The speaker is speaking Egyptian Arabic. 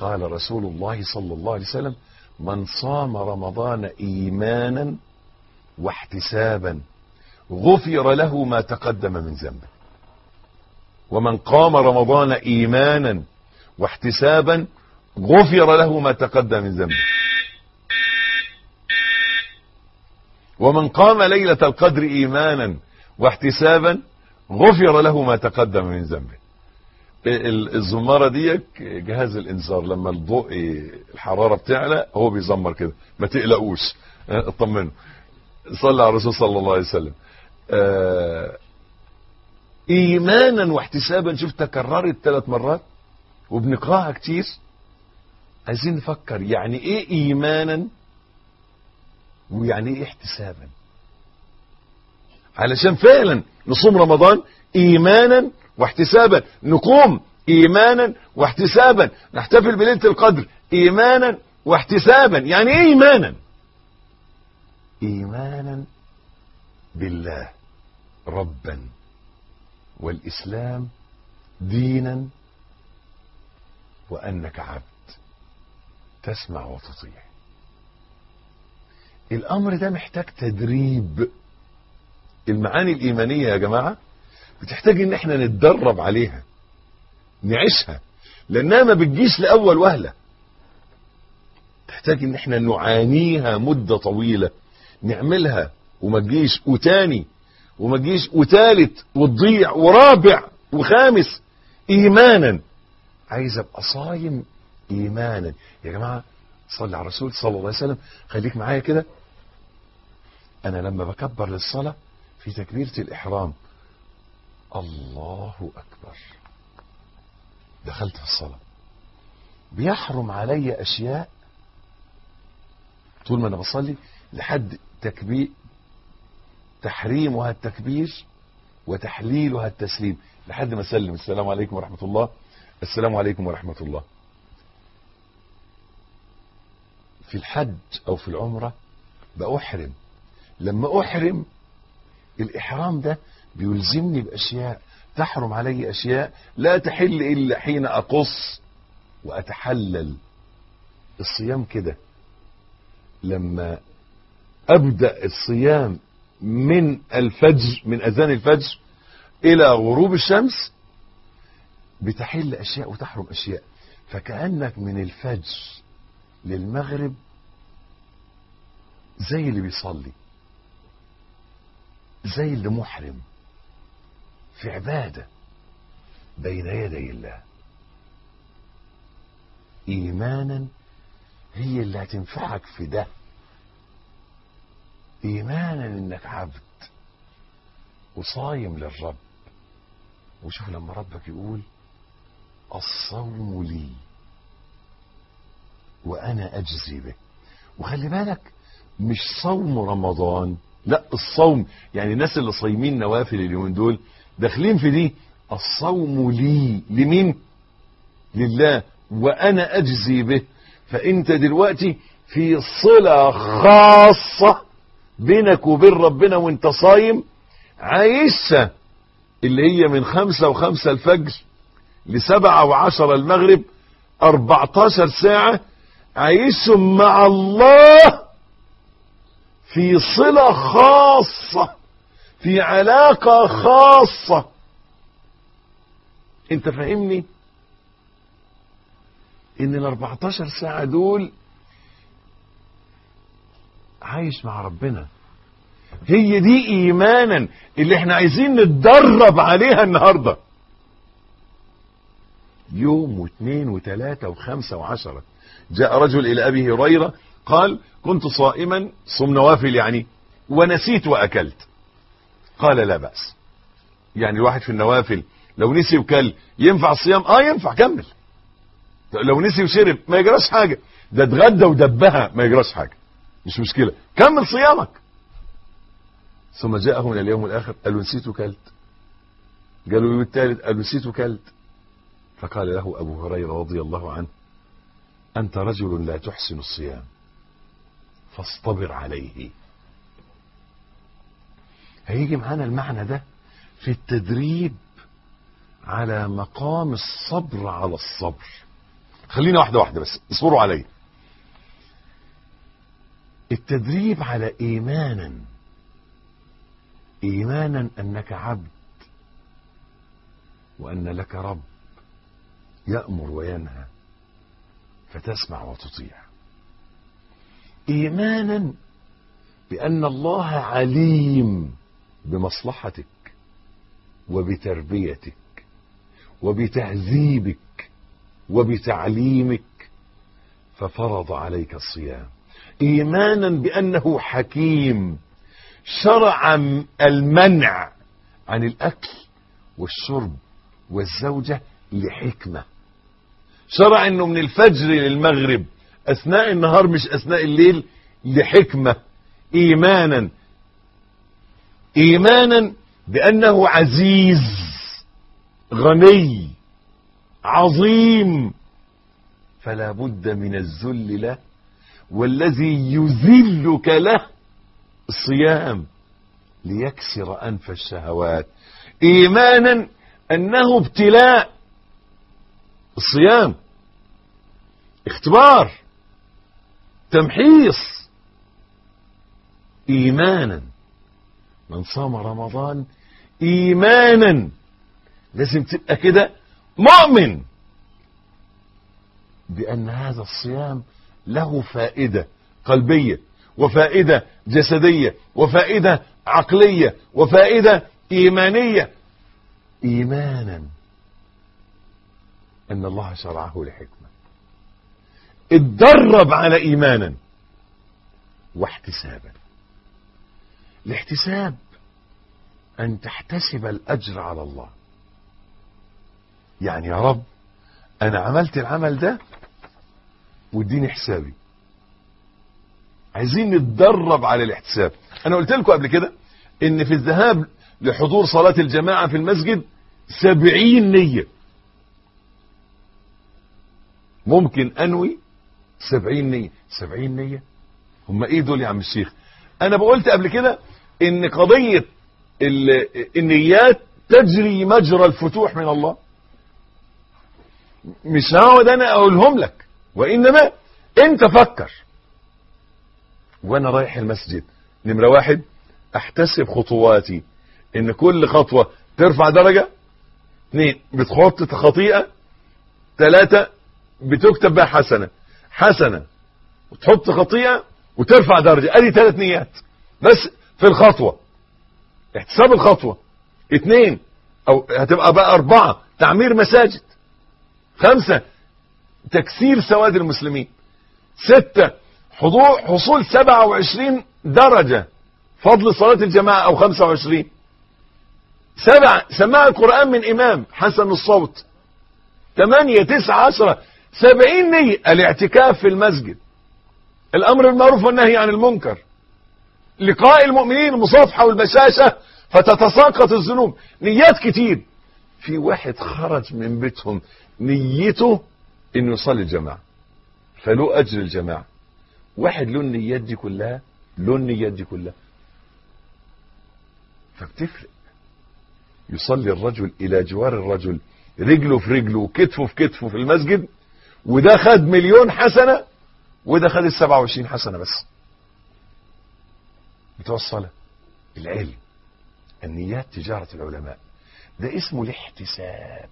قال رسول الله صلى الله عليه وسلم من صام رمضان ايمانا واحتسابا غفر له ما تقدم من ذنبه ومن قام رمضان ايمانا واحتسابا غفر له ما تقدم من ذنبه ومن قام ليلة القدر ايمانا واحتسابا غفر له ما تقدم من ذنبه ال- الزمارة دي جهاز الانذار لما الضوء الحرارة بتعلى هو بيزمر كده ما تقلقوش اه، اطمنوا صلى على الرسول صلى الله عليه وسلم آه، ايمانا واحتسابا شوف تكررت ثلاث مرات وبنقراها كتير عايزين نفكر يعني ايه ايمانا ويعني ايه احتسابا علشان فعلا نصوم رمضان ايمانا واحتسابا نقوم ايمانا واحتسابا نحتفل بليله القدر ايمانا واحتسابا يعني ايه ايمانا ايمانا بالله ربا والاسلام دينا وانك عبد تسمع وتطيع الامر ده محتاج تدريب المعاني الايمانيه يا جماعه بتحتاج ان احنا نتدرب عليها نعيشها لانها ما بتجيش لاول وهله تحتاج ان احنا نعانيها مده طويله نعملها وما تجيش وتاني وما تجيش وتالت وتضيع ورابع وخامس ايمانا عايز ابقى صايم ايمانا يا جماعه صلي على الرسول صلى الله عليه وسلم خليك معايا كده انا لما بكبر للصلاه في تكبيره الاحرام الله اكبر دخلت في الصلاه بيحرم علي اشياء طول ما انا بصلي لحد تكبير تحريمها التكبير وتحليلها التسليم لحد ما اسلم السلام عليكم ورحمه الله السلام عليكم ورحمه الله في الحج او في العمره بأحرم لما احرم الاحرام ده بيلزمني باشياء تحرم علي اشياء لا تحل الا حين اقص واتحلل الصيام كده لما ابدا الصيام من الفجر من اذان الفجر الى غروب الشمس بتحل اشياء وتحرم اشياء فكانك من الفجر للمغرب زي اللي بيصلي زي اللي محرم في عباده بين يدي الله ايمانا هي اللي هتنفعك في ده ايمانا انك عبد وصايم للرب وشوف لما ربك يقول الصوم لي وانا اجزي به وخلي بالك مش صوم رمضان لا الصوم يعني الناس اللي صايمين نوافل اليومين دول داخلين في دي الصوم لي لمين لله وانا اجزي به فانت دلوقتي في صلة خاصة بينك وبين ربنا وانت صايم عايشة اللي هي من خمسة وخمسة الفجر لسبعة وعشرة المغرب 14 ساعة عايشهم مع الله في صلة خاصة في علاقة خاصة انت فاهمني ان ال 14 ساعة دول عايش مع ربنا هي دي ايمانا اللي احنا عايزين نتدرب عليها النهاردة يوم واثنين وثلاثة وخمسة وعشرة جاء رجل الى ابي هريرة قال كنت صائما صم نوافل يعني ونسيت واكلت قال لا بأس يعني الواحد في النوافل لو نسي وكل ينفع الصيام اه ينفع كمل لو نسي وشرب ما يجراش حاجة ده اتغدى ودبها ما يجراش حاجة مش مشكلة كمل صيامك ثم جاءه من اليوم الاخر قال له نسيت وكلت قالوا اليوم الثالث قال له نسيت وكلت فقال له ابو هريره رضي الله عنه انت رجل لا تحسن الصيام فاصطبر عليه هيجي معانا المعنى ده في التدريب على مقام الصبر على الصبر خلينا واحدة واحدة بس اصبروا علي التدريب على ايمانا ايمانا انك عبد وان لك رب يأمر وينهى فتسمع وتطيع ايمانا بان الله عليم بمصلحتك وبتربيتك وبتهذيبك وبتعليمك ففرض عليك الصيام ايمانا بانه حكيم شرع المنع عن الاكل والشرب والزوجه لحكمه شرع انه من الفجر للمغرب اثناء النهار مش اثناء الليل لحكمه ايمانا ايمانا بانه عزيز غني عظيم فلا بد من الذل له والذي يذلك له الصيام ليكسر انف الشهوات ايمانا انه ابتلاء الصيام اختبار تمحيص ايمانا من صام رمضان ايمانا لازم تبقى كده مؤمن بان هذا الصيام له فائده قلبيه وفائده جسديه وفائده عقليه وفائده ايمانيه ايمانا ان الله شرعه لحكمه اتدرب على ايمانا واحتسابا الاحتساب ان تحتسب الاجر على الله يعني يا رب انا عملت العمل ده واديني حسابي عايزين نتدرب على الاحتساب انا قلت لكم قبل كده ان في الذهاب لحضور صلاة الجماعة في المسجد سبعين نية ممكن انوي سبعين نية سبعين نية هم ايه دول يا عم الشيخ انا بقولت قبل كده ان قضية النيات تجري مجرى الفتوح من الله مش هقعد انا اقولهم لك وانما انت فكر وانا رايح المسجد نمرة واحد احتسب خطواتي ان كل خطوة ترفع درجة اثنين بتحط خطيئة ثلاثة بتكتب بها حسنة حسنة وتحط خطيئة وترفع درجة ادي ثلاث نيات بس في الخطوة احتساب الخطوة اثنين او هتبقى بقى اربعة تعمير مساجد خمسة تكسير سواد المسلمين ستة حضور حصول 27 درجة فضل صلاة الجماعة او 25 سبعة سماع القرآن من امام حسن الصوت ثمانية تسعة عشرة سبعين نية الاعتكاف في المسجد الامر بالمعروف والنهي عن المنكر لقاء المؤمنين المصافحة والبشاشة فتتساقط الذنوب نيات كتير في واحد خرج من بيتهم نيته انه يصلي الجماعة فله اجر الجماعة واحد له النيات دي كلها له النيات دي كلها فبتفرق يصلي الرجل الى جوار الرجل رجله في رجله وكتفه في كتفه في المسجد وده خد مليون حسنة وده خد السبعة وعشرين حسنة بس بتوع الصلاة العلم النيات تجارة العلماء ده اسمه الاحتساب